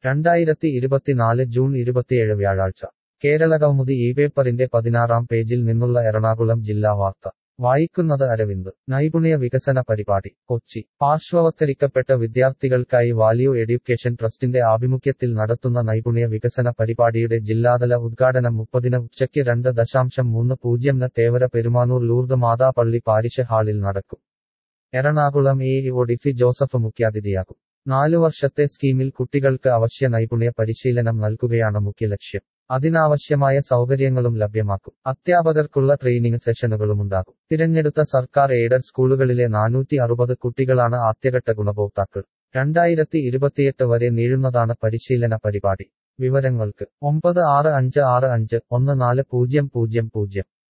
രണ്ടായിരത്തി ഇരുപത്തിനാല് ജൂൺ ഇരുപത്തിയേഴ് വ്യാഴാഴ്ച കേരളകൗമുദി ഈ പേപ്പറിന്റെ പതിനാറാം പേജിൽ നിന്നുള്ള എറണാകുളം ജില്ലാ വാർത്ത വായിക്കുന്നത് അരവിന്ദ് നൈപുണ്യ വികസന പരിപാടി കൊച്ചി പാർശ്വവത്കരിക്കപ്പെട്ട വിദ്യാർത്ഥികൾക്കായി വാല്യൂ എഡ്യൂക്കേഷൻ ട്രസ്റ്റിന്റെ ആഭിമുഖ്യത്തിൽ നടത്തുന്ന നൈപുണ്യ വികസന പരിപാടിയുടെ ജില്ലാതല ഉദ്ഘാടനം മുപ്പതിന് ഉച്ചയ്ക്ക് രണ്ട് ദശാംശം മൂന്ന് പൂജ്യംന് തേവര പെരുമാനൂർ ലൂർദ് മാതാപള്ളി പാരിഷ് ഹാളിൽ നടക്കും എറണാകുളം എ ഒ ഡിഫി ജോസഫ് മുഖ്യാതിഥിയാകും നാലു വർഷത്തെ സ്കീമിൽ കുട്ടികൾക്ക് അവശ്യ നൈപുണ്യ പരിശീലനം നൽകുകയാണ് മുഖ്യ ലക്ഷ്യം അതിനാവശ്യമായ സൗകര്യങ്ങളും ലഭ്യമാക്കും അധ്യാപകർക്കുള്ള ട്രെയിനിങ് സെഷനുകളുമുണ്ടാകും തിരഞ്ഞെടുത്ത സർക്കാർ എയ്ഡഡ് സ്കൂളുകളിലെ നാനൂറ്റി അറുപത് കുട്ടികളാണ് ആദ്യഘട്ട ഗുണഭോക്താക്കൾ രണ്ടായിരത്തി ഇരുപത്തിയെട്ട് വരെ നീളുന്നതാണ് പരിശീലന പരിപാടി വിവരങ്ങൾക്ക് ഒമ്പത് ആറ് അഞ്ച് ആറ് അഞ്ച് ഒന്ന് നാല് പൂജ്യം പൂജ്യം പൂജ്യം